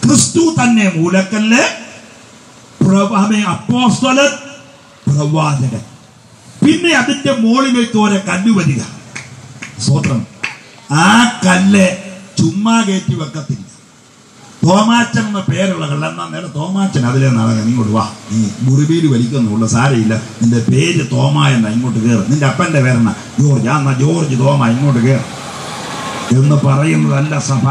ക്രിസ്തു തന്നെ മൂലക്കല്ല് പ്രവ- ആമേൻ, അപ്പോസ്തലൻ പ്രവാചകൻ പിന്നെ അതിന്റെ മുകളിലേക്ക് ഓരോ കല്ല് വരിക സ്വത്രം ആ കല്ല് ചുമ്മാ കയറ്റി വെക്കത്തില്ല തോമാച്ചൻ എന്ന പേരുള്ള കള്ള എന്നാ നേരെ തോമാച്ചൻ അതിലെ നടക്കാൻ ഇങ്ങോട്ട് വാ നീ മുറിവിയിൽ വലിക്കൊന്നുമുള്ള സാരയില്ല നിന്റെ പേര് തോമ എന്നാ ഇങ്ങോട്ട് കയറും നിന്റെ അപ്പന്റെ പേരെന്നാ ജോർജ് ആ എന്നാ ജോർജ് തോമ ഇങ്ങോട്ട് കയറും എന്ന് പറയുന്നതല്ല സഭ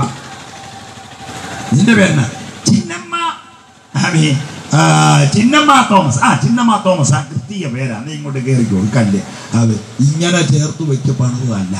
നിന്റെ പേരെന്നാ ചിന്നമ്മ ആമീ, ആ, ചിന്നമ്മ തോമസ് ആ ചിന്നമ്മ തോമസ് ആ ക്രിസ്തീയ പേരാ നീ ഇങ്ങോട്ട് കയറിക്കോ കല്ല് അത് ഇങ്ങനെ ചേർത്ത് വെച്ച് പണിതല്ല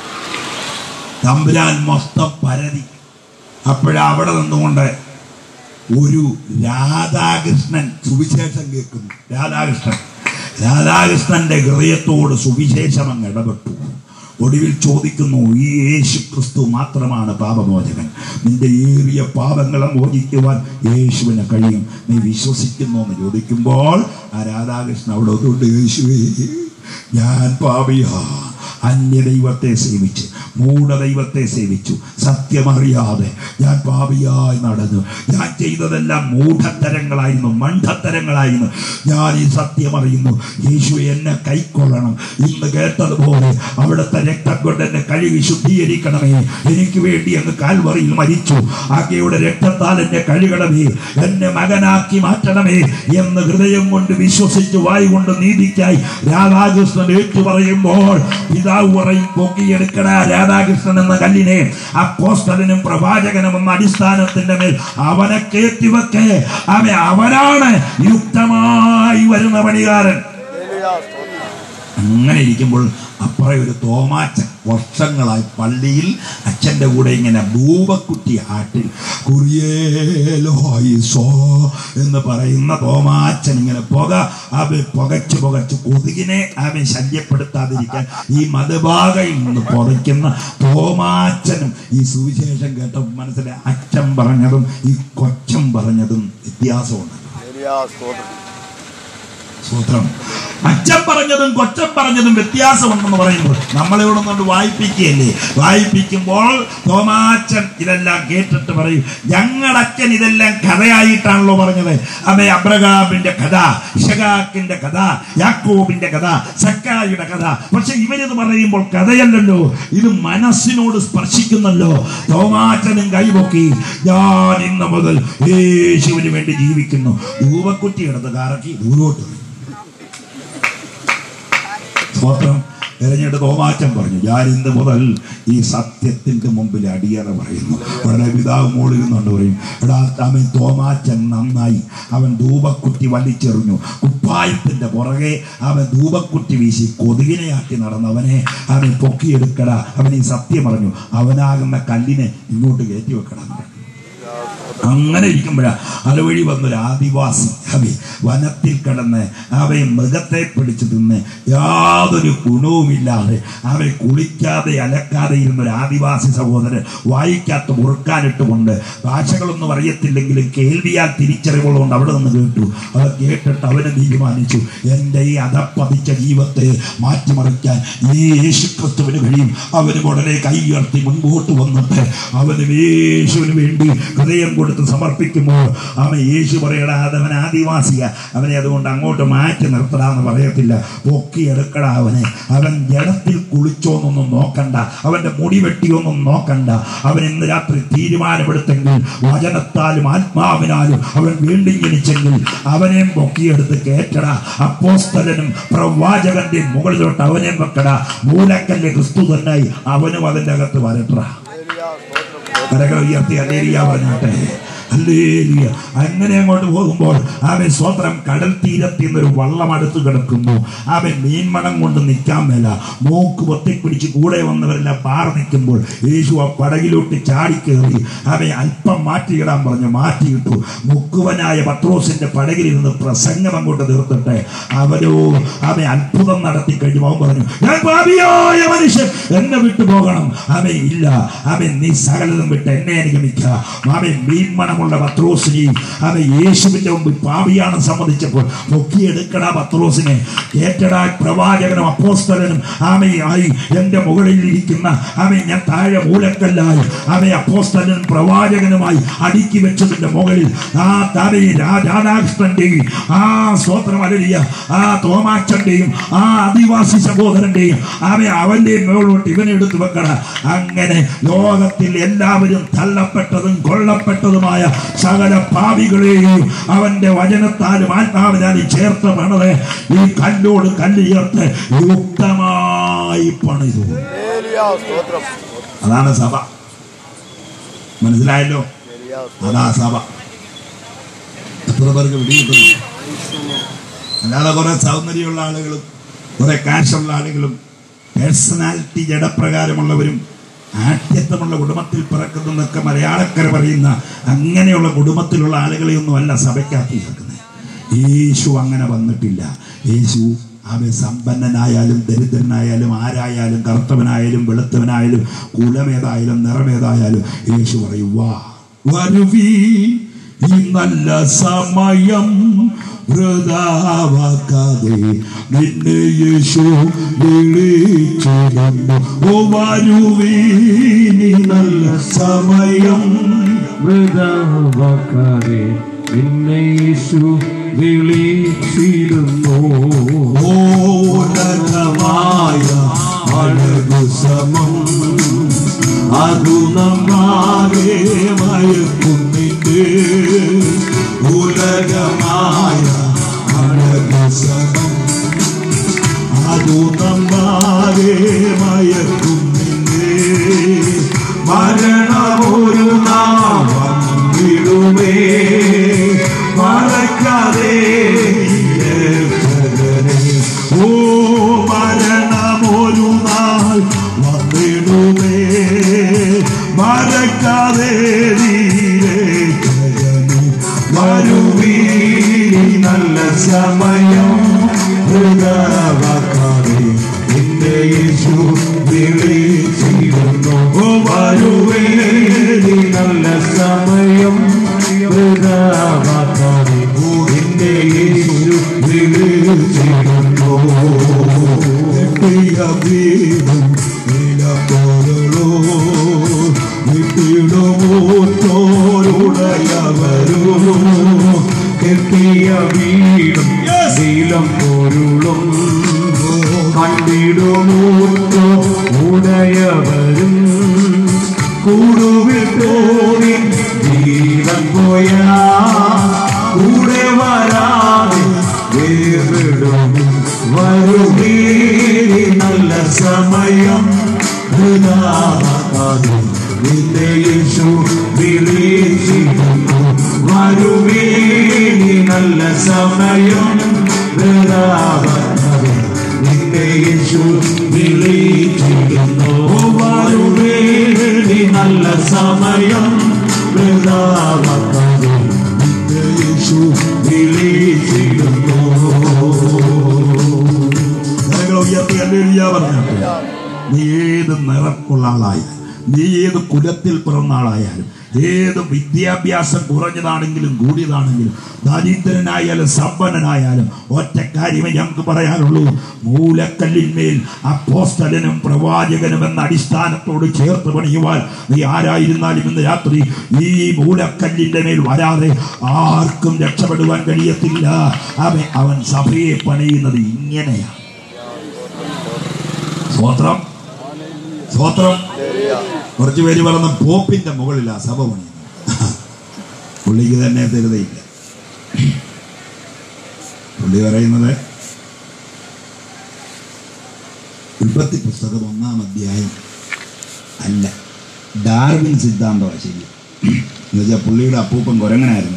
തമ്പുരാൻ മൊത്തം പരതി അപ്പോഴാ അവിടെ നിന്നുകൊണ്ട് ഒരു രാധാകൃഷ്ണൻ സുവിശേഷം കേൾക്കുന്നു രാധാകൃഷ്ണൻ രാധാകൃഷ്ണന്റെ ഹൃദയത്തോട് സുവിശേഷം അങ്ങ് ഇടപെട്ടു ഒടുവിൽ ചോദിക്കുന്നു ഈ യേശു ക്രിസ്തു മാത്രമാണ് പാപമോചകൻ നിന്റെ ഏറിയ പാപങ്ങളെ മോചിക്കുവാൻ യേശുവിന് കഴിയും നീ വിശ്വസിക്കുന്നു എന്ന് ചോദിക്കുമ്പോൾ ആ രാധാകൃഷ്ണൻ അവിടെ ഒന്നുകൊണ്ട് യേശുവേ ഞാൻ പാപിയാ അന്യദൈവത്തെ സേവിച്ച് മൂഢദൈവത്തെ സേവിച്ചു സത്യമറിയാതെ ഞാൻ പാപിയായി നടന്നു ഞാൻ ചെയ്തതെല്ലാം മൂഢത്തരങ്ങളായിരുന്നു മണ്ഡത്തരങ്ങളായിരുന്നു ഞാൻ ഈ സത്യമറിയുന്നു യേശു എന്നെ കൈക്കൊള്ളണം ഇന്ന് കേട്ടതുപോലെ അവിടുത്തെ രക്തം കൊണ്ട് എന്നെ കഴുകി ശുദ്ധീകരിക്കണമേ എനിക്ക് വേണ്ടി അങ്ങ് കാൽവറിയിൽ മരിച്ചു അങ്ങയുടെ രക്തത്താൽ എന്നെ കഴുകണമേ എന്നെ മകനാക്കി മാറ്റണമേ എന്ന് ഹൃദയം കൊണ്ട് വിശ്വസിച്ച് വായി കൊണ്ട് നീതിക്കായി രാധാകൃഷ്ണൻ ഏറ്റു പറയുമ്പോൾ പിതാവ് പറയും പൊക്കിയെടുക്കണ രാധാകൃഷ്ണൻ എന്ന കല്ലിനെ അപ്പോസ്തലനും പ്രവാചകനും എന്ന അടിസ്ഥാനത്തിന്റെ മേൽ അവനെ കയറ്റിവെക്കെ അവൻ അവനാണ് യുക്തമായി വരുന്ന പണികാരൻ അങ്ങനെ ഇരിക്കുമ്പോൾ അപ്പുറം ഒരു തോമാച്ചൻ വർഷങ്ങളായി പള്ളിയിൽ അച്ഛൻ്റെ കൂടെ ഇങ്ങനെ ഭൂപക്കുറ്റി ആട്ടിൽ കുറിയേലോയിസോ എന്ന് പറയുന്ന തോമാച്ചൻ ഇങ്ങനെ പുക അവൻ പുകച്ച് പുകച്ച് കൊതുകിനെ അവൻ ശല്യപ്പെടുത്താതിരിക്കാൻ ഈ മതഭാഗയിൽ നിന്ന് പുകയ്ക്കുന്ന തോമാച്ചനും ഈ സുവിശേഷം കേട്ട മനസ്സിലെ അച്ഛൻ പറഞ്ഞതും ഈ കൊച്ചൻ പറഞ്ഞതും വ്യത്യാസമുണ്ട് സൂത്രം അച്ഛൻ പറഞ്ഞതും കൊച്ചൻ പറഞ്ഞതും വ്യത്യാസമുണ്ടെന്ന് പറയുമ്പോൾ നമ്മളിവിടെ കൊണ്ട് വായിപ്പിക്കുകയല്ലേ വായിപ്പിക്കുമ്പോൾ തോമാച്ചൻ ഇതെല്ലാം കേട്ടിട്ട് പറയും ഞങ്ങളുടെ അച്ഛൻ ഇതെല്ലാം കഥയായിട്ടാണല്ലോ പറഞ്ഞത് അമ്മ അബ്രഹാമിന്റെ കഥ ഇഷകാക്കിന്റെ കഥ യാക്കോബിന്റെ കഥ സക്കായിയുടെ കഥ പക്ഷെ ഇവരിത് പറയുമ്പോൾ കഥയല്ലല്ലോ ഇത് മനസ്സിനോട് സ്പർശിക്കുന്നല്ലോ തോമാച്ചനും കൈപൊക്കി ഞാൻ ഇന്ന് മുതൽ യേശുവിന് വേണ്ടി ജീവിക്കുന്നു ധൂപക്കുറ്റി എടുത്ത് കറക്കി ദൂരോട്ട് എറിഞ്ഞു. സ്തോത്രം എറിഞ്ഞിട്ട് തോമാച്ചൻ പറഞ്ഞു ഞാൻ ഇന്ന് മുതൽ ഈ സത്യത്തിന്റെ മുമ്പിൽ അടിയറ പറയുന്നു ഉടനെ പിതാവ് മോളിരുന്നുണ്ട് പറയും എടാ അവൻ തോമാച്ചൻ നന്നായി അവൻ ധൂപക്കുറ്റി വലിച്ചെറിഞ്ഞു കുപ്പായത്തിന്റെ പുറകെ അവൻ ധൂപക്കുറ്റി വീശി കൊതുകിനെയാക്കി നടന്നവനെ അവൻ പൊക്കിയെടുക്കട അവൻ ഈ സത്യം പറഞ്ഞു അവനാകുന്ന കല്ലിനെ ഇങ്ങോട്ട് കയറ്റി വെക്കണം എന്ന് പറഞ്ഞു. അങ്ങനെ ഇരിക്കുമ്പോഴാ അതുവഴി വന്നൊരു ആദിവാസി അവ വനത്തിൽ കിടന്ന് അവയെ മൃഗത്തെ പിടിച്ചു തിന്ന് യാതൊരു ഗുണവുമില്ലാതെ അവയെ കുളിക്കാതെ അലക്കാതെ ഇരുന്ന ഒരു ആദിവാസി സഹോദരൻ വായിക്കാത്ത മുറുക്കാനിട്ടുകൊണ്ട് ഭാഷകളൊന്നും അറിയത്തില്ലെങ്കിലും കേൾവിയാൽ തിരിച്ചറിവുള്ളതുകൊണ്ട് അവിടെ നിന്ന് കേട്ടു അത് കേട്ടിട്ട് അവന് തീരുമാനിച്ചു എൻ്റെ ഈ അതപ്പതിച്ച ജീവത്തെ മാറ്റിമറിക്കാൻ ഈ യേശുക്രിസ്തുവിന് കഴിയും അവന് ഉടനെ കൈ ഉയർത്തി മുൻപോട്ട് വന്നിട്ട് അവന് യേശുവിന് വേണ്ടി ഹൃദയം കൊടുത്ത് സമർപ്പിക്കുമ്പോൾ അവൻ യേശു പറയടാ അതവൻ ആദിവാസിയ അവനെ അതുകൊണ്ട് അങ്ങോട്ട് മാറ്റി നിർത്തടാന്ന് പറയത്തില്ല പൊക്കിയെടുക്കടാ അവനെ അവൻ ജഡത്തിൽ കുളിച്ചോന്നൊന്നും നോക്കണ്ട അവന്റെ മുടി വെട്ടിയൊന്നും നോക്കണ്ട അവൻ ഇന്ന് രാത്രി തീരുമാനമെടുത്തെങ്കിൽ വചനത്താലും ആത്മാവിനാലും അവൻ വീണ്ടും ജനിച്ചെങ്കിൽ അവനെയും പൊക്കിയെടുത്ത് കേറ്റടാ അപ്പോസ്തലനും പ്രവാചകന്റെ മുകളിലോട്ട് അവനെയും വെക്കടാ മൂലക്കല്ല് ക്രിസ്തു തന്നായി അവനും അതിൻ്റെ അകത്ത് വരട്ടടാ കരകൾ ഉയർത്തി അല്ലേലിയ പറഞ്ഞാട്ടെ ഹല്ലേലൂയ. അങ്ങനെ അങ്ങോട്ട് പോകുമ്പോൾ അവൻ സ്വത്രം കടൽ തീരത്തിൽ നിന്നൊരു വള്ളം അടുത്ത് കിടക്കുന്നു അവൻ മീൻമണം കൊണ്ട് നിൽക്കാൻ മേല മൂക്ക് പൊത്തിപ്പിടിച്ച് കൂടെ വന്നവരെല്ലാം പാറ നിൽക്കുമ്പോൾ യേശു ആ പടകിലോട്ട് ചാടിക്കേറി അവൻ അല്പം മാറ്റിയിടാൻ പറഞ്ഞു മാറ്റിയിട്ടു മുക്കുവനായ പത്രോസിന്റെ പടകിലിരുന്ന് പ്രസംഗം അങ്ങോട്ട് തീർത്തിട്ട് അവരോ അവൻ അത്ഭുതം നടത്തി കഴിഞ്ഞു അവൻ പറഞ്ഞു ഞാൻ പാപിയായ മനുഷ്യൻ എന്നെ വിട്ടു പോകണം അവൻ ഇല്ല അവൻ നീ സകലതും വിട്ട് എന്നെ അനുഗമിക്കുക അവൻ മീൻമണം പ്രകാരമുള്ള പത്രോസിനെയും അത് യേശുവിന്റെ മുമ്പിൽ പാപിയാണെന്ന് സമ്മതിച്ചപ്പോൾ പൊക്കിയെടുക്കടാ പത്രോസിനെ ഏറ്റടാ പ്രവാചകനും അപ്പോസ്തലനും ആമയായി എൻ്റെ മുകളിൽ ഇരിക്കുന്ന ആമെ ഞാൻ താഴെ മൂലക്കല്ലായി ആമെ അപ്പോസ്തലനും പ്രവാചകനുമായി അടുക്കി വെച്ചതിന്റെ മുകളിൽ ആ താരേ രാധാകൃഷ്ണന്റെയും ആ സ്തോത്രം അലരിയ ആ തോമാച്ചന്റെയും ആ ആദിവാസി സഹോദരന്റെയും ആമെ അവന്റെയും മുകളിലോട്ട് ഇവനെ എടുത്തു വെക്കട അങ്ങനെ ലോകത്തിൽ എല്ലാവരും തള്ളപ്പെട്ടതും കൊള്ളപ്പെട്ടതുമായ സകല പാവികളെയും അവന്റെ വചനത്താലും ആത്മാവിനാലും ചേർത്ത് പണിത് ഈ കല്ലോട് കല്ല് ചേർത്ത് യുക്തമായി പണിതു ഹല്ലേലൂയ, സ്തോത്രം അതാണ് സഭ മനസ്സിലായല്ലോ ഹല്ലേലൂയ, അതാ സഭ എത്ര പേർക്ക് പിടികിട്ടുന്നു അല്ലാതെ കുറെ സൗന്ദര്യമുള്ള ആളുകളും കുറെ കാശുള്ള ആളുകളും പേഴ്സണാലിറ്റി ജഡപ്രകാരമുള്ളവരും ആഠ്യത്വമുള്ള കുടുംബത്തിൽ പിറക്കുന്നതൊക്കെ മലയാളക്കര പറയുന്ന അങ്ങനെയുള്ള കുടുംബത്തിലുള്ള ആളുകളെയൊന്നും അല്ല സഭയ്ക്കകത്ത് ചേർക്കുന്നത് യേശു അങ്ങനെ വന്നിട്ടില്ല യേശു അവൻ സമ്പന്നനായാലും ദരിദ്രനായാലും ആരായാലും കറുത്തവനായാലും വെളുത്തവനായാലും കുലമേതായാലും നിറമേതായാലും യേശു പറയും വാ വരുവീ ഈ നല്ല സമയം വൃതാവാക്കാതെ നിന്നെ യേശു വിളിച്ചിരുന്നു ഓ വരുവീ ഈ നല്ല സമയം വൃതാവാക്കാതെ നിന്നെ യേശു വിളിച്ചിരുന്നു ഓലകമായ അഴകു സമം അതു നമ്മാകെ മയക്കുന്നിട്ട് ഉലകമായ അഴകു സമം അതു നമ്മാകെ മയക്കുന്നിട്ട് മരണമൊരു നാമം വിടുമേ മറക്കാതെ രക്ഷകനെ. ഓ മരണമൊരു നാൾ വന്നിടുമേ മറക്കാതെ നീ രക്ഷകനെ. വരുവീ നല്ല സമയം വൃതാവാക്കാതെ എന്റെ യേശു വിളിച്ചിരുന്നു ഓ വരുവേ നീ നല്ല സമയം വൃതാവാക്കാതെ എന്റെ യേശു വിളിച്ചിരുന്നു എട്ടിയ വീടും വില പോലോ വിട്ടിടുമോറ്റോരുടയവരോ കെട്ടിയ വീടും നീലം പൊരുളും കണ്ടിടുമൂത്തോ ഉടയവരും കൂടുവിൽ പോയി ജീവൻ പോയാ കൂടെ വരാതെ വേറിടും വരുകേ നല്ല സമയം വൃതാവാക്കാതെ നിന്നെ യേശു വിളിച്ചിരുന്നു വരുവേ നല്ല സമയം വൃതാവാക്കാതെ നിന്നെ യേശു വിളിച്ചിരുന്നു വരുവേ നല്ല സമയം വൃതാവാക്കാതെ നിന്നെ യേശു വിളിച്ചിരുന്നു കരങ്ങൾ ഉയർത്തി ഹല്ലേലൂയ പറഞ്ഞാട്ടെ. നീ ഏത് നിറക്കുള്ള ആളായാലും നീ ഏത് കുലത്തിൽ പിറന്ന ആളായാലും ഏത് വിദ്യാഭ്യാസം കുറഞ്ഞതാണെങ്കിലും കൂടിയതാണെങ്കിലും ദരിദ്രനായാലും സമ്പന്നനായാലും ഒറ്റ കാര്യമേ ഞങ്ങൾക്ക് പറയാനുള്ളൂ മൂലക്കല്ലിന്മേൽ അപ്പോസ്തലനും പ്രവാചകനും എന്ന അടിസ്ഥാനത്തോട് ചേർത്ത് പണിയുവാൻ നീ ആരായിരുന്നാലും ഇന്ന് രാത്രി ഈ മൂലക്കല്ലിന്റെ മേൽ വരാതെ ആർക്കും രക്ഷപ്പെടുവാൻ കഴിയത്തില്ല അവൻ അവൻ സഭയെ പണിയുന്നത് ഇങ്ങനെയാണ് സ്വോത്രം സ്വോത്രം കുറച്ചു പേര് പറഞ്ഞ പോപ്പിന്റെ മുകളിലാ സഭ പണിയുന്നത് പുള്ളിക്ക് തന്നെ ധൃതയില്ല പുള്ളി പറയുന്നത് ഉൽപ്പത്തി പുസ്തകം ഒന്നാം അധ്യായം അല്ല ഡാർവിൻ സിദ്ധാന്തമാണ് ശരി എന്ന് വെച്ചാൽ പുള്ളിയുടെ അപ്പൂപ്പൻ കുരങ്ങനായിരുന്നു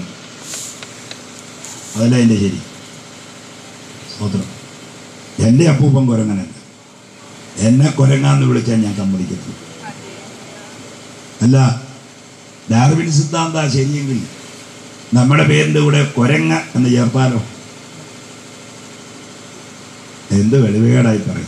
അതല്ല എൻ്റെ ശരി സ്വോത്രം എൻ്റെ അപ്പൂപ്പൻ കുരങ്ങനല്ല എന്നെ കുരങ്ങാന്ന് വിളിച്ചാൽ ഞാൻ സമ്മതിക്കത്തില്ല അല്ല ഡാർവിൻ സിദ്ധാന്ത ശരിയെങ്കിൽ നമ്മുടെ പേരിൻ്റെ കൂടെ കുരങ്ങ എന്ന് ചേർത്താലോ എന്ത് വെളിവേടായി പറയും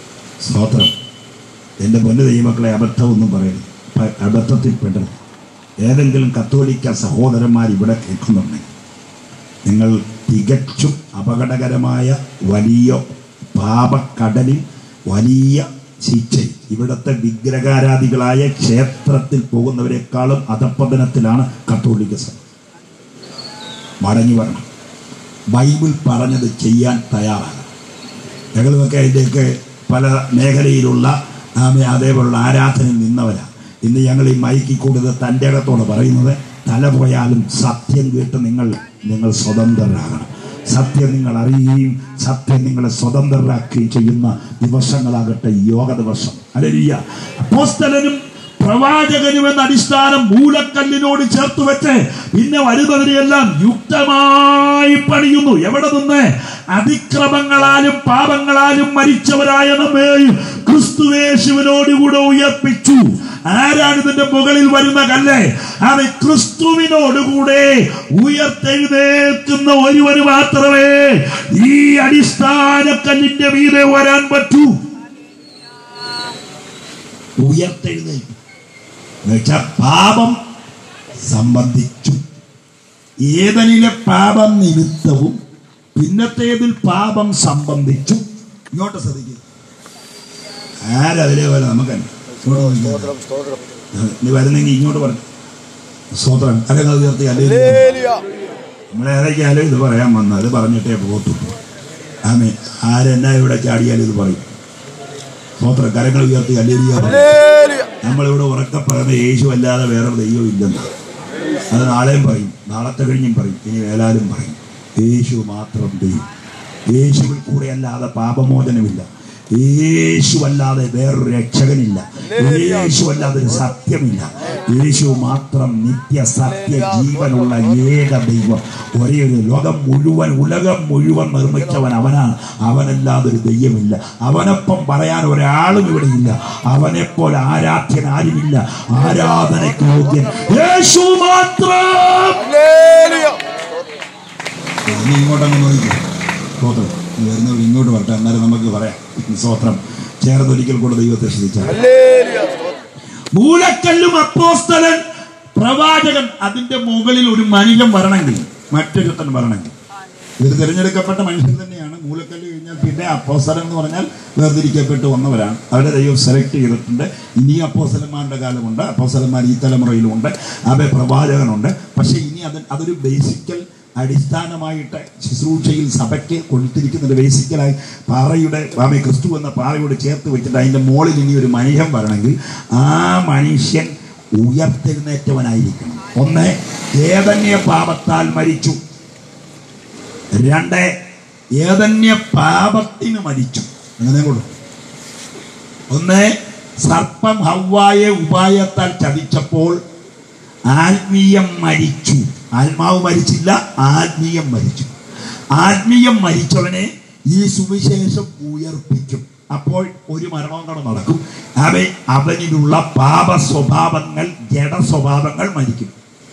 സ്തോത്രം എൻ്റെ പൊന്നു ദൈവമക്കളെ അബദ്ധമൊന്നും പറയരുത് പ- അബദ്ധത്തിൽ പെടരുത് ഏതെങ്കിലും കത്തോലിക്ക സഹോദരന്മാർ ഇവിടെ കേൾക്കുന്നുണ്ടെങ്കിൽ നിങ്ങൾ തികച്ചും അപകടകരമായ വലിയ പാപക്കടലിൽ വലിയ ശിക്ഷ ഇവിടുത്തെ വിഗ്രഹാരാധികളായ ക്ഷേത്രത്തിൽ പോകുന്നവരെക്കാളും അധപ്പതനത്തിലാണ് കത്തോലിക്ക സഭ മടങ്ങി വരണം ബൈബിൾ പറഞ്ഞത് ചെയ്യാൻ തയ്യാറാകണം ഞങ്ങളുമൊക്കെ അതിൻ്റെയൊക്കെ പല മേഖലയിലുള്ള ആമെ അതേപോലുള്ള ആരാധനയിൽ നിന്നവരാ ഇന്ന് ഞങ്ങൾ ഈ മൈക്കിൽ കൂടുതൽ തൻ്റെ അകത്തോടെ പറയുന്നത് തല പോയാലും സത്യം കേട്ട് നിങ്ങൾ നിങ്ങൾ സ്വതന്ത്രരാകണം സത്യം നിങ്ങൾ അറിയുകയും സത്യം നിങ്ങളെ സ്വതന്ത്രരാക്കുകയും ചെയ്യുന്ന ദിവസങ്ങളാകട്ടെ യോഗ ദിവസം അലരിയ അപ്പോസ്തലനും പ്രവാചകനും എന്ന അടിസ്ഥാനം മൂലക്കല്ലിനോട് ചേർത്ത് വെച്ച് പിന്നെ വരുന്നവരെയെല്ലാം യുക്തമായി പണിയുന്നു എവിടെ നിന്ന് അതിക്രമങ്ങളാലും പാപങ്ങളാലും മരിച്ചവരായ നമ്മെയും ക്രിസ്തുവേശുവിനോടുകൂടെ ഉയർപ്പിച്ചു ആരാണ് ഇതിന്റെ മുകളിൽ വരുന്ന കല്ല് അത് ക്രിസ്തുവിനോടുകൂടെ ഉയർത്തെഴുന്നേൽക്കുന്ന ഒരുവന് മാത്രമേ ഈ അടിസ്ഥാന കല്ലിന്റെ മീതെ വരാൻ പറ്റൂ ഉയർത്തെഴുന്നേൽപ്പ് എന്നുവെച്ചാൽ പാപം സംബന്ധിച്ചു ഏതനിലെ പാപം നിമിത്തവും പിന്നത്തേതിൽ പാപം സംബന്ധിച്ചു ഇങ്ങോട്ട് ശ്രദ്ധിക്കുക ആരതിലെ പോലെ നമുക്ക് സ്തോത്രം സ്തോത്രം നീ വരുന്നെങ്കിൽ ഇങ്ങോട്ട് പറഞ്ഞു സ്വതന്ത്രം കരങ്ങൾ ഉയർത്തി അല്ലെങ്കിൽ ഹല്ലേലൂയ നമ്മളെ ഏതൊക്കെയാലും ഇത് പറയാൻ വന്ന അത് പറഞ്ഞിട്ടേ പോകത്തു ആമേ ആരെന്നാ ഇവിടെ ചാടിയാലും ഇത് പറയും സ്വോത്രം കരങ്ങൾ ഉയർത്തി അല്ലെങ്കിൽ ഹല്ലേലൂയ നമ്മളിവിടെ ഉറക്കെ പറയുന്ന യേശു അല്ലാതെ വേറെ ദൈവം ഇല്ലെന്ന് അത് നാളെയും പറയും നാളത്തെ കഴിഞ്ഞും പറയും ഇനി വേലാലും പറയും യേശു മാത്രം ദൈവം യേശുവിൽ കൂടെ അല്ലാതെ പാപമോചനമില്ല യേശു അല്ലാതെ വേറൊരു രക്ഷകനില്ല യേശു അല്ലാതെ ഒരു സത്യമില്ല യേശു മാത്രം നിത്യ സത്യ ജീവനുള്ള ഏക ദൈവം ഒരേ ഒരു ലോകം മുഴുവൻ ഉലകം മുഴുവൻ നിർമ്മിച്ചവൻ അവനാണ് അവനല്ലാതെ ഒരു ദൈവമില്ല അവനൊപ്പം പറയാൻ ഒരാളും ഇവിടെ ഇല്ല അവനെപ്പോലെ ആരാധ്യൻ ആരുമില്ല ആരാധനയ്ക്ക് യോഗ്യൻ യേശു മാത്രം ഹല്ലേലൂയ ഇനി ഇങ്ങോട്ടങ്ങ് നോക്കിക്കോ സ്തോത്രം ഇനി വരുന്നവർ ഇങ്ങോട്ട് വരട്ടെ എന്നാലും നമുക്ക് പറയാം സ്തോത്രം ചേർന്നൊരിക്കൽ കൂടെ ദൈവത്തെ ശ്രദ്ധിച്ചാൽ ഹല്ലേലൂയ സ്തോത്രം മൂലക്കല്ലും അപ്പോസ്തലൻ പ്രവാചകൻ അതിന്റെ മുകളിൽ ഒരു മനുഷ്യൻ വരണമെങ്കിൽ മറ്റൊരുത്തൻ വരണമെങ്കിൽ ഇത് തിരഞ്ഞെടുക്കപ്പെട്ട മനുഷ്യൻ തന്നെയാണ് മൂലക്കല്ല് കഴിഞ്ഞാൽ പിന്നെ അപ്പോസ്തലൻ എന്ന് പറഞ്ഞാൽ വേർതിരിക്കപ്പെട്ട് വന്നവരാണ് അവരെ ദൈവം സെലക്ട് ചെയ്തിട്ടുണ്ട് ഇനി അപ്പോസ്തലന്മാരുടെ കാലമുണ്ട് അപ്പോസ്തലന്മാർ ഈ തലമുറയിലുമുണ്ട് അവരെ പ്രവാചകനുണ്ട് പക്ഷേ ഇനി അത് അതൊരു ബേസിക്കൽ അടിസ്ഥാനമായിട്ട് ശുശ്രൂഷയിൽ സഭയ്ക്ക് കൊടുത്തിരിക്കുന്നത് ബേസിക്കലായി പാറയുടെ ആമേ ക്രിസ്തു എന്ന പാറയോട് ചേർത്ത് വെച്ചിട്ട് അതിൻ്റെ മുകളിൽ ഇനി ഒരു മനുഷ്യൻ വരണമെങ്കിൽ ആ മനുഷ്യൻ ഉയർത്തെഴുന്നേറ്റവനായിരിക്കണം ഒന്ന് ഏതന്യ പാപത്താൽ മരിച്ചു രണ്ട് ഏതന്യ പാപത്തിന് മരിച്ചു അങ്ങനെ കൊള്ളു ഒന്ന് സർപ്പം ഹവ്വായെ ഉപായത്താൽ ചതിച്ചപ്പോൾ ആത്മീയം മരിച്ചു ആത്മാവ് മരിച്ചില്ല ആത്മീയം മരിച്ചു ആത്മീയം മരിച്ചവനെ ഈ സുവിശേഷം ഉയർപ്പിക്കും അപ്പോൾ ഒരു മരണവും കൂടെ നടക്കും അവൻ അവനിലുള്ള പാപ സ്വഭാവങ്ങൾ ജഡ സ്വഭാവങ്ങൾ മരിക്കും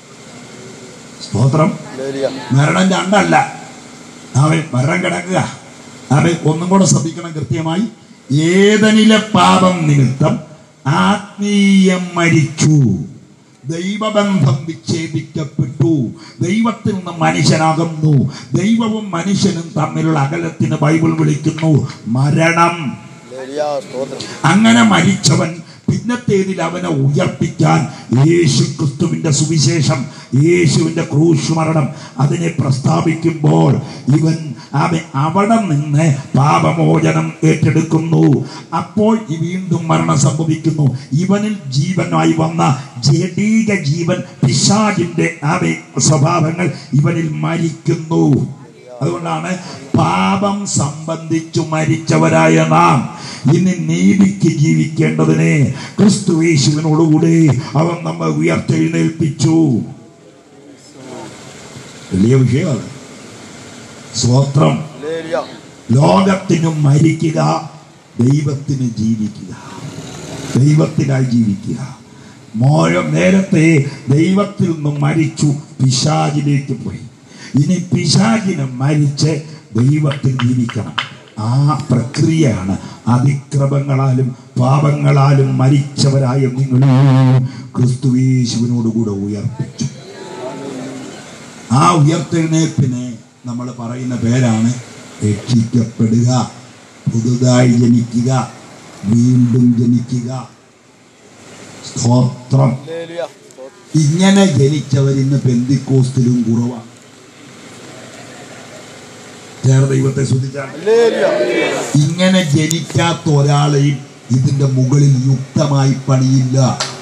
സ്തോത്രം ഹല്ലേലൂയ മരണം രണ്ടല്ല അവൻ മരണം കിടക്കുക അവൻ ഒന്നും കൂടെ ശ്രദ്ധിക്കണം കൃത്യമായി ഏതനിലെ പാപം നിമിത്തം ആത്മീയം മരിച്ചു ദൈവബന്ധം വിച്ഛേദിക്കപ്പെട്ടു ദൈവത്തിൽ നിന്ന് മനുഷ്യനാകുന്നു ദൈവവും മനുഷ്യനും തമ്മിലുള്ള അകലത്തിന് ബൈബിൾ വിളിക്കുന്നു മരണം ഹല്ലേലൂയ സ്തോത്രം അങ്ങനെ മരിച്ചവൻ പിന്നത്തേതിൽ അവനെ ഉയർപ്പിക്കാൻ യേശു ക്രിസ്തുവിന്റെ സുവിശേഷം യേശുവിന്റെ ക്രൂശ് മരണം അതിനെ പ്രസ്താവിക്കുമ്പോൾ ഇവൻ അവൻ അവിടെ നിന്ന് പാപമോചനം ഏറ്റെടുക്കുന്നു അപ്പോൾ ഈ വീണ്ടും മരണം സംഭവിക്കുന്നു ഇവനിൽ ജീവനായി വന്ന ജഡീക ജീവൻ പിശാചിന്റെ അവ സ്വഭാവങ്ങൾ ഇവനിൽ മരിക്കുന്നു അതുകൊണ്ടാണ് പാപം സംബന്ധിച്ചു മരിച്ചവരായ നാം ഇനി നീതിക്ക് ജീവിക്കേണ്ടതിനെ ക്രിസ്തു യേശുവിനോടുകൂടി അവൻ നമ്മെ ഉയർത്തെഴുന്നേൽപ്പിച്ചു വലിയ വിഷയമാണ് സ്വത്രം ഹല്ലേലൂയ ലോകത്തിനും മരിക്കുക ദൈവത്തിന് ജീവിക്കുക ദൈവത്തിനായി ജീവിക്കുക മോഴം നേരത്തെ ദൈവത്തിൽ നിന്നും മരിച്ചു പിശാചിലേക്ക് പോയി ഇനി പിശാചിനെ മരിച്ച് ദൈവത്തിൽ ജീവിക്കണം ആ പ്രക്രിയയാണ് അതിക്രമങ്ങളാലും പാപങ്ങളാലും മരിച്ചവരായ നിങ്ങളെ ക്രിസ്തുവേശുവിനോടുകൂടെ ഉയർപ്പിച്ചു ആ ഉയർത്തെഴുന്നേൽപ്പിനെ നമ്മൾ പറയുന്ന പേരാണ് രക്ഷിക്കപ്പെടുക പുതുതായി ജനിക്കുക വീണ്ടും ജനിക്കുക സ്തോത്രം ഹല്ലേലൂയ സ്തോത്രം ഇങ്ങനെ ജനിച്ചവർ ഇന്ന് പെന്തിക്കോസ്തിലും കുറവാണ് ചേർ ദൈവത്തെ ശ്രദ്ധിച്ചാൽ ഹല്ലേലൂയ ഇങ്ങനെ ജനിക്കാത്ത ഒരാളെയും ഇതിന്റെ മുകളിൽ യുക്തമായി പണിയില്ല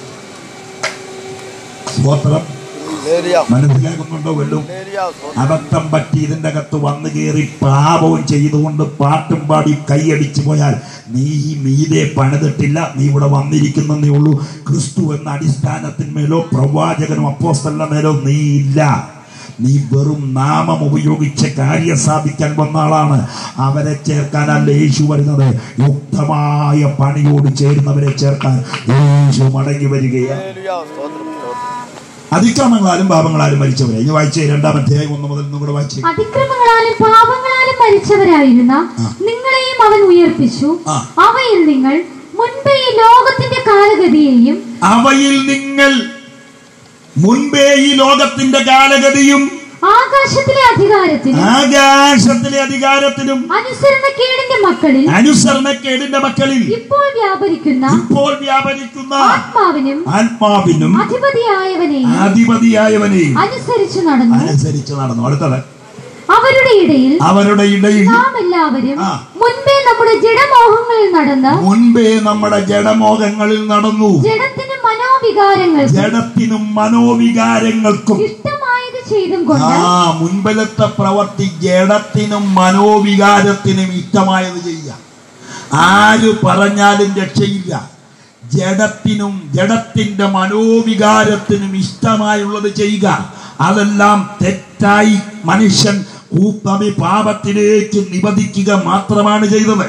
സ്തോത്രം ഹല്ലേലൂയ മനസ്സിലാകുന്നുണ്ടോ വല്ലതും ഹല്ലേലൂയ സ്തോത്രം അബദ്ധം പറ്റി ഇതിന്റെ അകത്ത് വന്നു കയറി പാപവും ചെയ്തുകൊണ്ട് പാട്ടും പാടി കൈയടിച്ചു പോയാൽ നീ ഈ മീതെ പണിതിട്ടില്ല നീ ഇവിടെ വന്നിരിക്കുന്നേ ഉള്ളൂ ക്രിസ്തു എന്ന അടിസ്ഥാനത്തിന്മേലോ പ്രവാചകനും അപ്പോസ്തലിന്റെ മേലോ നീ ഇല്ല നീ വെറും നാമം ഉപയോഗിച്ച് കാര്യം സാധിക്കാൻ വന്ന ആളാണ് അവരെ ചേർക്കാനല്ല യേശു വരുന്നത് യുക്തമായ പണിയോട് ചേരുന്നവരെ ചേർക്കാൻ യേശു മടങ്ങി വരികയാണ് ഹല്ലേലൂയ സ്തോത്രം സ്തോത്രം അതിക്രമങ്ങളാലും പാപങ്ങളാലും മരിച്ചവരെ ഇനി വായിച്ചേ രണ്ടാം അധ്യായം ഒന്ന് മുതൽ ഇന്നും കൂടെ വായിച്ചേ അതിക്രമങ്ങളാലും പാപങ്ങളാലും മരിച്ചവരായിരുന്ന ആ. നിങ്ങളെയും അവൻ ഉയർപ്പിച്ചു ആ. അവയിൽ നിങ്ങൾ മുൻപേ ഈ ലോകത്തിന്റെ കാലഗതിയെയും അവയിൽ നിങ്ങൾ മുൻപേ ഈ ലോകത്തിന്റെ കാലഗതിയും ആകാശത്തിലെ അധികാരത്തിനും ആകാശത്തിലെ അധികാരത്തിനും അനുസരണക്കേടിന്റെ മക്കളിൽ അനുസരണക്കേടിന്റെ മക്കളിൽ ഇപ്പോൾ വ്യാപരിക്കുന്ന ഇപ്പോൾ വ്യാപരിക്കുന്ന ആത്മാവിനും ആത്മാവിനും അധിപതിയായവനെയും അധിപതിയായവനെയും അനുസരിച്ചു നടന്നു അനുസരിച്ച് നടന്നു അടുത്തത് അവരുടെ ഇടയിൽ അവരുടെ ഇടയിൽ നാം എല്ലാവരും ആ. മുൻപേ നമ്മുടെ ജഡമോഹങ്ങളിൽ നടന്ന് മുൻപേ നമ്മുടെ ജഡമോഹങ്ങളിൽ നടന്നു ജഡത്തിനും മനോവികാരങ്ങൾക്കും ജഡത്തിനും മനോവികാരങ്ങൾക്കും ഇഷ്ടമായത് ചെയ്തും ആ കൊണ്ട് മുൻപിലത്തെ പ്രവർത്തി ജഡത്തിനും മനോവികാരത്തിനും ഇഷ്ടമായത് ചെയ്യുക ആര് പറഞ്ഞാലും രക്ഷയില്ല ജഡത്തിനും ജഡത്തിന്റെ മനോവികാരത്തിനും ഇഷ്ടമായുള്ളത് ചെയ്യുക അതെല്ലാം തെറ്റായി മനുഷ്യൻ കൂപ്പമി പാപത്തിലേക്ക് നിബന്ധിക്കുക മാത്രമാണ് ചെയ്തത്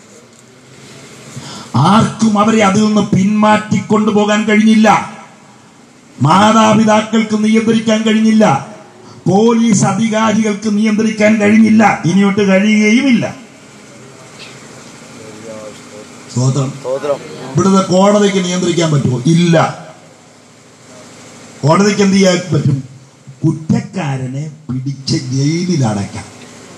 ആർക്കും അവരെ അതിൽ നിന്ന് പിന്മാറ്റിക്കൊണ്ടുപോകാൻ കഴിഞ്ഞില്ല മാതാപിതാക്കൾക്ക് നിയന്ത്രിക്കാൻ കഴിഞ്ഞില്ല പോലീസ് അധികാരികൾക്ക് നിയന്ത്രിക്കാൻ കഴിഞ്ഞില്ല ഇനിയോട്ട് കഴിയുകയുമില്ല സ്വതന്ത്രം സ്തോത്രം ഇവിടുത്തെ കോടതിക്ക് നിയന്ത്രിക്കാൻ പറ്റുമോ ഇല്ല കോടതിക്ക് എന്ത് ചെയ്യാൻ പറ്റും കുറ്റക്കാരനെ പിടിച്ച് ജയിലിൽ അടയ്ക്കാം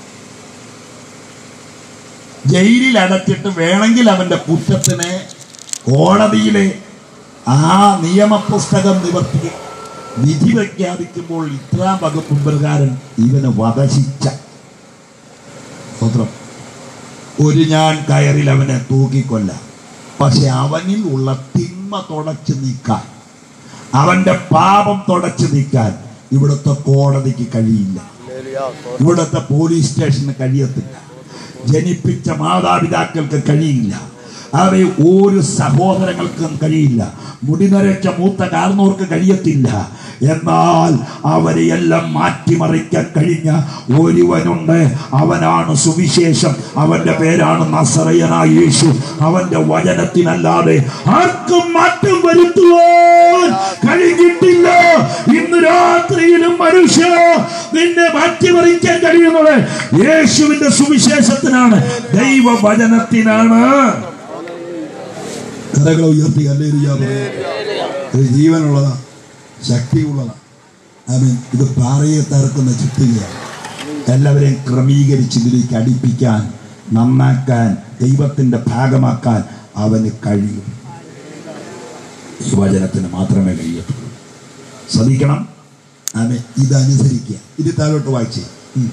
ജയിലിൽ അടച്ചിട്ട് വേണമെങ്കിൽ അവന്റെ കുറ്റത്തിന് കോടതിയിലെ ആ നിയമപുസ്തകം നിവർത്തി വിധി പ്രഖ്യാപിക്കുമ്പോൾ ഇത്രാം വകുപ്പ് പ്രകാരം ഇവന് വധശിക്ഷ സ്വത്രം ഒരു ഞാൻ കയറിൽ അവനെ തൂക്കിക്കൊല്ലാം പക്ഷെ അവനിൽ ഉള്ള തിന്മ തുടച്ചു നീക്കാൻ അവന്റെ പാപം തുടച്ചു നീക്കാൻ ഇവിടുത്തെ കോടതിക്ക് കഴിയില്ല ഹല്ലേലൂയ സ്തോത്രം ഇവിടുത്തെ പോലീസ് സ്റ്റേഷന് കഴിയത്തില്ല ജനിപ്പിച്ച മാതാപിതാക്കൾക്ക് കഴിയില്ല അവയെ ഒരു സഹോദരങ്ങൾക്കും കഴിയില്ല മുടിനരച്ച മൂത്ത കാർന്നോർക്ക് കഴിയത്തില്ല എന്നാൽ അവരെയെല്ലാം മാറ്റിമറിക്കാൻ കഴിഞ്ഞ ഒരുവനുണ്ട് അവനാണ് സുവിശേഷം അവന്റെ പേരാണ് നസറയനായ യേശു അവന്റെ വചനത്തിനല്ലാതെ ആർക്കും മാറ്റം വരുത്തുവാൻ കഴിഞ്ഞിട്ടില്ല ഇന്ന് രാത്രിയിലും മനുഷ്യ നിന്നെ മാറ്റിമറിക്കാൻ കഴിയുന്നത് യേശുവിന്റെ സുവിശേഷത്തിനാണ് ദൈവവചനത്തിനാണ് കഥകളെ ഉയർത്തി ഹല്ലേലൂയ പറയുക. ഇത് ജീവനുള്ളതാ ശക്തിയുള്ളതാ ആമീൻ ഇത് പാറയെ തറക്കുന്ന ചുറ്റുകയാണ് എല്ലാവരെയും ക്രമീകരിച്ച് ഇതിലേക്ക് അടുപ്പിക്കാൻ നന്നാക്കാൻ ദൈവത്തിന്റെ ഭാഗമാക്കാൻ അവന് കഴിയും ഈ വചനത്തിന് മാത്രമേ കഴിയത്തുള്ളൂ ശ്രദ്ധിക്കണം ആമേ ഇതനുസരിക്കുക ഇത് താഴോട്ട് വായിച്ചേ ഉം.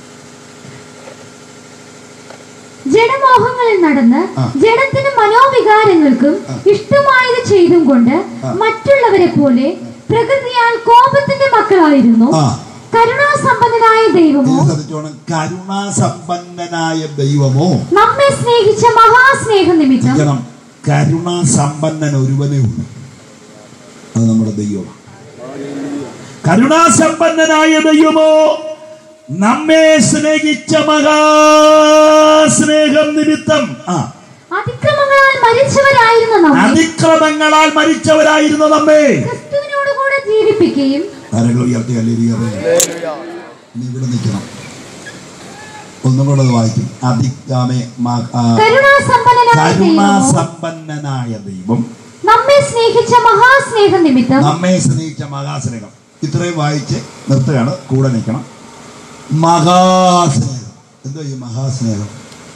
ജഡമോഹങ്ങളിൽ നടന്ന് ആ. ജഡത്തിനും മനോവികാരങ്ങൾക്കും ഇഷ്ടമായത് ചെയ്തും കൊണ്ട് ആ. മറ്റുള്ളവരെ പോലെ പ്രകൃതിയാൽ കോപത്തിന്റെ മക്കളായിരുന്നു ആ കരുണാസമ്പന്നനായ ദൈവമോ ഇത് ശ്രദ്ധിച്ചോണം കരുണാസമ്പന്നനായ ദൈവമോ നമ്മെ സ്നേഹിച്ച മഹാസ്നേഹ നിമിത്തം ശ്രദ്ധിക്കണം കരുണാസമ്പന്നൻ ഒരുവനേ ഉള്ളൂ അത് നമ്മുടെ ദൈവമാണ് കരുണാസമ്പന്നനായ ദൈവമോ നമ്മെ സ്നേഹിച്ച മഹാസ്നേഹം നിമിത്തം ആ അതിക്രമങ്ങളാൽ മരിച്ചവരായിരുന്ന നമ്മെ അതിക്രമങ്ങളാൽ മരിച്ചവരായിരുന്ന നമ്മെ ക്രിസ്തുവിനോട് കൂടെ ജീവിപ്പിക്കുകയും കരങ്ങൾ ഉയർത്തി കല്ലേരിയ ഹല്ലേലൂയ നീ ഇവിടെ നിൽക്കണം ഒന്നും കൂടെ അത് വായിക്കും അതിക്കാമേ കരുണാസമ്പന്നനായ കരുണാസമ്പന്നനായ ദൈവമോ കരുണാസമ്പന്നനായ ദൈവം നമ്മെ സ്നേഹിച്ച മഹാസ്നേഹ നിമിത്തം നമ്മെ സ്നേഹിച്ച മഹാസ്നേഹം ഇത്രയും വായിച്ച് നിർത്തുകയാണ് കൂടെ നിൽക്കണം മഹാസ്നേഹം എന്തോ ഈ മഹാസ്നേഹം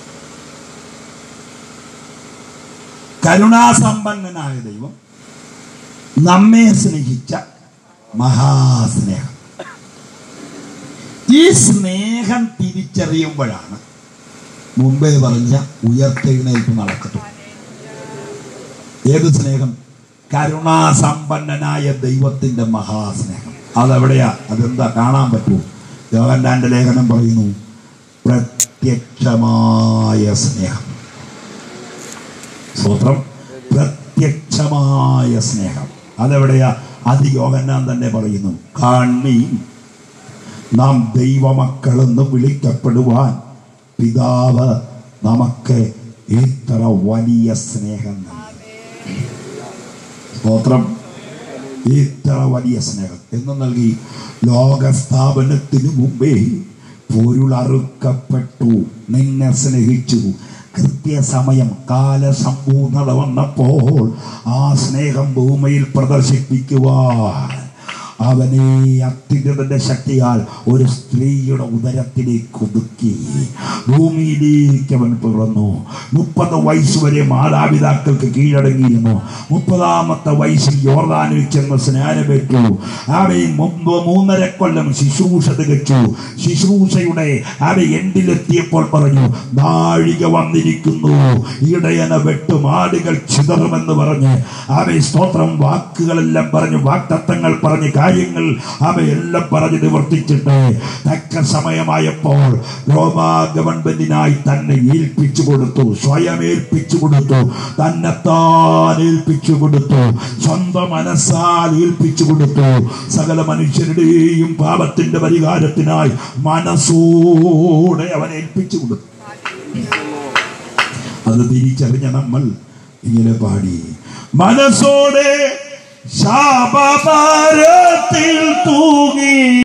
കരുണാസമ്പന്നനായ ദൈവം നമ്മെ സ്നേഹിച്ച മഹാസ്നേഹം ഈ സ്നേഹം തിരിച്ചറിയുമ്പോഴാണ് മുമ്പേ പറഞ്ഞ ഉയർത്തെഴുന്നേൽപ്പ് നടക്കത്തുള്ളൂ ഏത് സ്നേഹം കരുണാസമ്പന്നനായ ദൈവത്തിന്റെ മഹാസ്നേഹം അതെവിടെയാ അതെന്താ കാണാൻ പറ്റുമോ യോഹന്നാന്റെ ലേഖനം പറയുന്നു പ്രത്യക്ഷമായ സ്നേഹം സ്വത്രം പ്രത്യക്ഷമായ സ്നേഹം അതെവിടെയാ അത് യോഹന്നാൻ തന്നെ പറയുന്നു കാണി നാം ദൈവമക്കളെന്ന് വിളിക്കപ്പെടുവാൻ പിതാവ് നമുക്ക് ഇത്ര വലിയ സ്നേഹം നൽകി സ്തോത്രം ഇത്ര വലിയ സ്നേഹം എന്ന് നൽകി ലോകസ്ഥാപനത്തിനു മുമ്പേ പൊരുളറുക്കപ്പെട്ടു നിന്നെ സ്നേഹിച്ചു കൃത്യസമയം കാലസമ്പൂർണത വന്നപ്പോൾ ആ സ്നേഹം ഭൂമിയിൽ പ്രദർശിപ്പിക്കുവാൻ അവനെ അത്യുന്നതന്റെ ശക്തിയാൽ ഒരു സ്ത്രീയുടെ ഉദരത്തിലേക്ക് ഒതുക്കി ഭൂമിയിലേക്ക് അവൻ പിറന്നു മുപ്പത് വയസ്സ് വരെ മാതാപിതാക്കൾക്ക് കീഴടങ്ങിയിരുന്നു മുപ്പതാമത്തെ വയസ്സിൽ യോർദാനിൽ ചെന്ന് സ്നാനമേറ്റു അവൻ മുമ്പ് മൂന്നര കൊല്ലം ശുശ്രൂഷ തികച്ചു ശുശ്രൂഷയുടെ അവ എൻഡിലെത്തിയപ്പോൾ പറഞ്ഞു നാഴിക വന്നിരിക്കുന്നു ഇടയന വെട്ടും ആടുകൾ ചിതറുമെന്ന് പറഞ്ഞ് അവൻ സ്തോത്രം വാക്കുകളെല്ലാം പറഞ്ഞ് വാക്തത്വങ്ങൾ പറഞ്ഞ് കാര്യങ്ങൾ അവയെല്ലാം പറഞ്ഞ് നിവർത്തിച്ചിട്ട് തക്ക സമയമായപ്പോൾ റോമാ ഗവൺമെന്റിനായി തന്നെ ഏൽപ്പിച്ചു കൊടുത്തു സ്വയം ഏൽപ്പിച്ചു കൊടുത്തു തന്നെത്താൻ ഏൽപ്പിച്ചു കൊടുത്തു സ്വന്തം മനസ്സാൽ ഏൽപ്പിച്ചു കൊടുത്തു സകല മനുഷ്യരുടെയും പാപത്തിന്റെ പരിഹാരത്തിനായി മനസ്സോടെ അവൻ ഏൽപ്പിച്ചു കൊടുത്തു അത് തിരിച്ചറിഞ്ഞ നമ്മൾ ഇങ്ങനെ പാടി മനസ്സോടെ ശാപഭാരത്തിൽ തൂങ്ങി